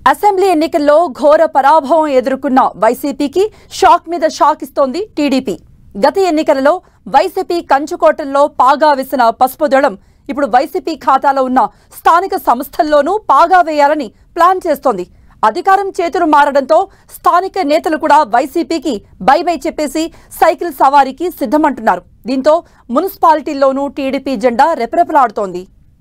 assembly ఎన్నికల్లో ఘోర పరాభవం ఎదుర్కొన్న వైసీపీకి షాక్ మీద షాక్ ఇస్తోంది టీడీపీ గత ఎన్నికలలో వైసీపీ కంచుకోటల్లో పాగా వేసిన పసుపు దళం ఇప్పుడు వైసీపీ ఖాతాలో ఉన్న స్థానిక సంస్థల్లోనూ పాగా వేయాలని ప్లాన్ చేస్తోంది అధికారం చేతులు మారడంతో స్థానిక నేతలు కూడా వైసీపీకి బై బై చెప్పేసి సైకిల్ సవారీకి సిద్ధమంటున్నారు దీంతో మున్సిపాలిటీల్లోనూ టీడీపీ జెండా రెపరెపలాడుతోంది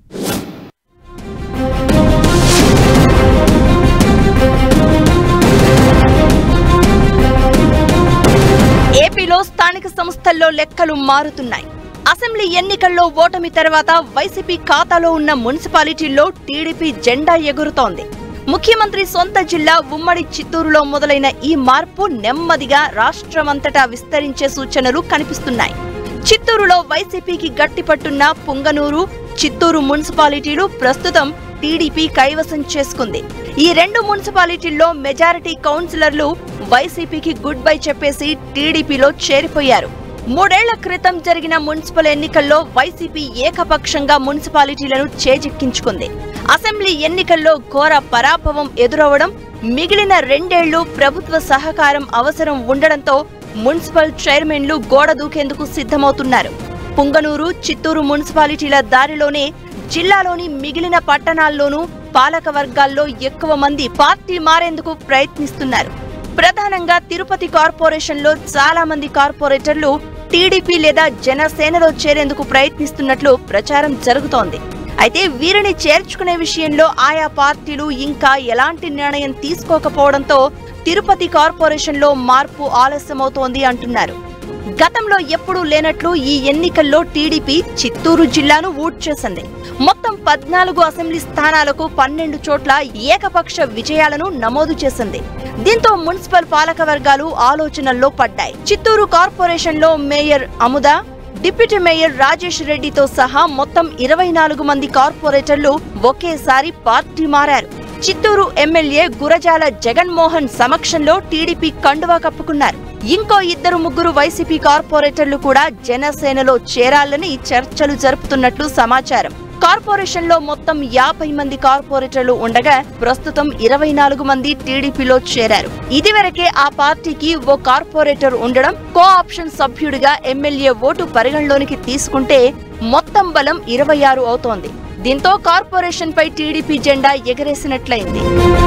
ఏపీలో స్థానిక సంస్థల్లో లెక్కలు మారుతున్నాయి అసెంబ్లీ ఎన్నికల్లో ఓటమి తర్వాత వైసీపీ ఖాతాలో ఉన్న మున్సిపాలిటీల్లో టీడీపీ జెండా ఎగురుతోంది ముఖ్యమంత్రి సొంత జిల్లా ఉమ్మడి చిత్తూరులో మొదలైన ఈ మార్పు నెమ్మదిగా రాష్ట్రమంతటా విస్తరించే సూచనలు కనిపిస్తున్నాయి చిత్తూరులో వైసీపీకి గట్టిపట్టున్న పుంగనూరు చిత్తూరు మున్సిపాలిటీలు ప్రస్తుతం టీడీపీ కైవసం చేసుకుంది ఈ రెండు మున్సిపాలిటీల్లో మెజారిటీ కౌన్సిలర్లు వైసీపీకి గుడ్ బై చెప్పేసి టీడీపీలో చేరిపోయారు మూడేళ్ల క్రితం జరిగిన మున్సిపల్ ఎన్నికల్లో వైసీపీ ఏకపక్షంగా మున్సిపాలిటీలను చేజిక్కించుకుంది అసెంబ్లీ ఎన్నికల్లో ఘోర పరాభవం ఎదురవడం మిగిలిన రెండేళ్లు ప్రభుత్వ సహకారం అవసరం ఉండడంతో మున్సిపల్ చైర్మన్లు గోడ దూకేందుకు సిద్ధమవుతున్నారు పుంగనూరు చిత్తూరు మున్సిపాలిటీల దారిలోనే జిల్లాలోని మిగిలిన పట్టణాల్లోనూ పాలక వర్గాల్లో ఎక్కువ మంది పార్టీ మారేందుకు ప్రయత్నిస్తున్నారు ప్రధానంగా తిరుపతి కార్పొరేషన్లో చాలా మంది కార్పొరేటర్లు టీడీపీ లేదా జనసేనలో చేరేందుకు ప్రయత్నిస్తున్నట్లు ప్రచారం జరుగుతోంది అయితే వీరిని చేర్చుకునే విషయంలో ఆయా పార్టీలు ఇంకా ఎలాంటి నిర్ణయం తీసుకోకపోవడంతో తిరుపతి కార్పొరేషన్లో మార్పు ఆలస్యమవుతోంది అంటున్నారు గతంలో ఎప్పుడూ లేనట్లు ఈ ఎన్నికల్లో టీడీపీ చిత్తూరు జిల్లాను ఊట్ చేసింది మొత్తం పద్నాలుగు అసెంబ్లీ స్థానాలకు పన్నెండు చోట్ల ఏకపక్ష విజయాలను నమోదు చేసింది దీంతో మున్సిపల్ పాలక వర్గాలు ఆలోచనల్లో పడ్డాయి చిత్తూరు కార్పొరేషన్ లో mayor Amuda deputy mayor Rajesh రెడ్డితో సహా మొత్తం ఇరవై నాలుగు మంది కార్పొరేటర్లు ఒకేసారి పార్టీ మారారు చిత్తూరు ఎమ్మెల్యే గురజాల జగన్మోహన్ సమక్షంలో టీడీపీ కండువా కప్పుకున్నారు ఇంకో ఇద్దరు ముగ్గురు వైసీపీ కార్పొరేటర్లు కూడా జనసేనలో చేరాలని చర్చలు జరుపుతున్నట్లు సమాచారం కార్పొరేషన్ లో మొత్తం యాభై మంది కార్పొరేటర్లు ఉండగా ప్రస్తుతం ఇరవై నాలుగు మంది టీడీపీలో చేరారు ఇదివరకే ఆ పార్టీకి ఓ కార్పొరేటర్ ఉండడం కో ఆప్షన్ సభ్యుడిగా ఎమ్మెల్యే ఓటు పరిగణలోనికి తీసుకుంటే మొత్తం బలం ఇరవై ఆరు అవుతోంది దీంతో కార్పొరేషన్ పై టీడీపీ జెండా ఎగరేసినట్లయింది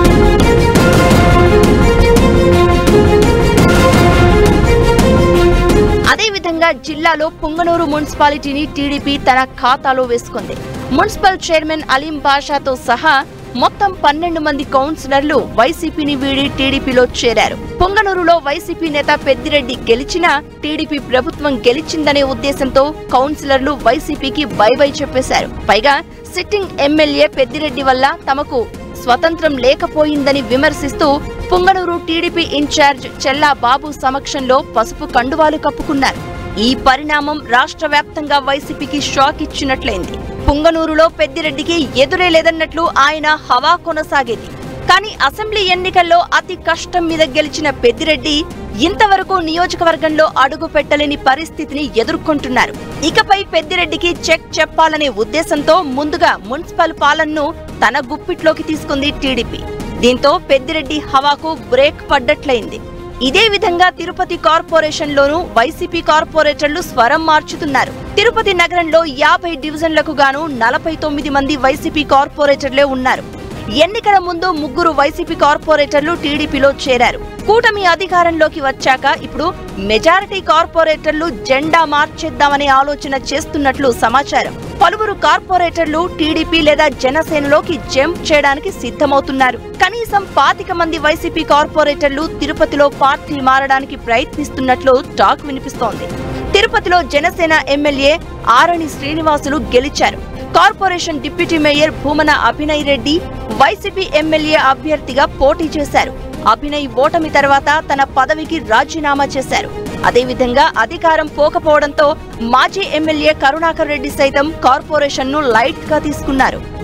అదేవిధంగా జిల్లాలో పుంగనూరు మున్సిపాలిటీని టీడీపీ తన ఖాతాలో వేసుకుంది మున్సిపల్ చైర్మన్ అలీం బాషాతో సహా మొత్తం పన్నెండు మంది కౌన్సిలర్లు వైసీపీని వీడి టీడీపీలో చేరారు పొంగనూరులో వైసీపీ నేత పెద్దిరెడ్డి గెలిచినా టీడీపీ ప్రభుత్వం గెలిచిందనే ఉద్దేశంతో కౌన్సిలర్లు వైసీపీకి బై బై చెప్పేశారు పైగా సిట్టింగ్ ఎమ్మెల్యే పెద్దిరెడ్డి వల్ల తమకు స్వతంత్రం లేకపోయిందని విమర్శిస్తూ పుంగనూరు టీడీపీ ఇన్ఛార్జ్ చెల్లా బాబు సమక్షంలో పసుపు కండువాలు కప్పుకున్నారు ఈ పరిణామం రాష్ట్ర వ్యాప్తంగా వైసీపీకి షాక్ ఇచ్చినట్లయింది పుంగనూరులో పెద్దిరెడ్డికి ఎదురే లేదన్నట్లు ఆయన హవా కొనసాగేది కానీ అసెంబ్లీ ఎన్నికల్లో అతి కష్టం మీద గెలిచిన పెద్దిరెడ్డి ఇంతవరకు నియోజకవర్గంలో అడుగు పెట్టలేని పరిస్థితిని ఎదుర్కొంటున్నారు ఇకపై పెద్దిరెడ్డికి చెక్ చెప్పాలనే ఉద్దేశంతో ముందుగా మున్సిపల్ పాలనను తన గుప్పిట్లోకి తీసుకుంది టీడీపీ దీంతో పెద్దిరెడ్డి హవాకు బ్రేక్ పడ్డట్లయింది ఇదే విధంగా తిరుపతి కార్పొరేషన్ లోనూ వైసీపీ కార్పొరేటర్లు స్వరం మార్చుతున్నారు తిరుపతి నగరంలో యాభై డివిజన్లకు గాను నలభై తొమ్మిది మంది వైసీపీ కార్పొరేటర్లే ఉన్నారు ఎన్నికల ముందు ముగ్గురు వైసీపీ కార్పొరేటర్లు టీడీపీలో చేరారు కూటమి అధికారంలోకి వచ్చాక ఇప్పుడు మెజారిటీ కార్పొరేటర్లు జెండా మార్చేద్దామనే ఆలోచన చేస్తున్నట్లు సమాచారం పలువురు కార్పొరేటర్లు టీడీపీ లేదా జనసేనలోకి జంప్ చేయడానికి సిద్ధమవుతున్నారు కనీసం పాతిక మంది వైసీపీ కార్పొరేటర్లు తిరుపతిలో పార్టీ మారడానికి ప్రయత్నిస్తున్నట్లు టాక్ వినిపిస్తోంది తిరుపతిలో జనసేన ఎమ్మెల్యే ఆరణి శ్రీనివాసులు గెలిచారు corporation deputy mayor Bhumana Abhinay Reddy YCP MLA అభ్యర్థిగా పోటీ చేశారు అభినయ్ ఓటమి తర్వాత తన పదవికి రాజీనామా చేశారు అదేవిధంగా అధికారం పోకపోవడంతో మాజీ ఎమ్మెల్యే కరుణాకర్ రెడ్డి సైతం కార్పొరేషన్ ను లైట్ గా తీసుకున్నారు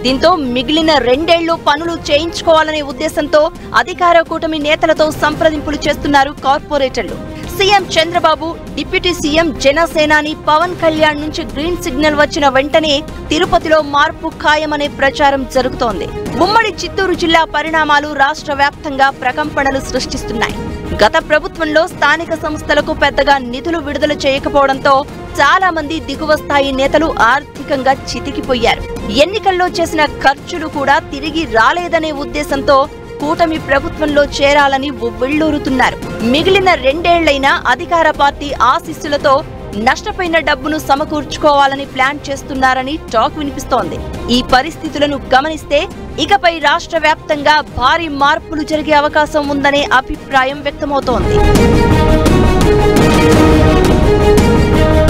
దీంతో మిగిలిన రెండేళ్లు పనులు చేయించుకోవాలనే ఉద్దేశంతో అధికార కూటమి నేతలతో సంప్రదింపులు చేస్తున్నారు కార్పొరేటర్లు సీఎం చంద్రబాబు డిప్యూటీ సీఎం జనసేనాని పవన్ కళ్యాణ్ నుంచి గ్రీన్ సిగ్నల్ వచ్చిన వెంటనే తిరుపతిలో మార్పు ఖాయమనే ప్రచారం జరుగుతోంది ఉమ్మడి చిత్తూరు జిల్లా పరిణామాలు రాష్ట్ర వ్యాప్తంగా ప్రకంపనలు సృష్టిస్తున్నాయి గత ప్రభుత్వంలో స్థానిక సంస్థలకు పెద్దగా నిధులు విడుదల చేయకపోవడంతో చాలా మంది దిగువ స్థాయి నేతలు ఆర్థికంగా చితికిపోయారు ఎన్నికల్లో చేసిన ఖర్చులు కూడా తిరిగి రాలేదనే ఉద్దేశంతో కూటమి ప్రభుత్వంలో చేరాలని ఉవ్విళ్లూరుతున్నారు మిగిలిన రెండేళ్లైనా అధికార పార్టీ ఆశీస్సులతో నష్టపోయిన డబ్బును సమకూర్చుకోవాలని ప్లాన్ చేస్తున్నారని టాక్ వినిపిస్తోంది ఈ పరిస్థితులను గమనిస్తే ఇకపై రాష్ట్ర వ్యాప్తంగా భారీ మార్పులు జరిగే అవకాశం ఉందనే అభిప్రాయం వ్యక్తమవుతోంది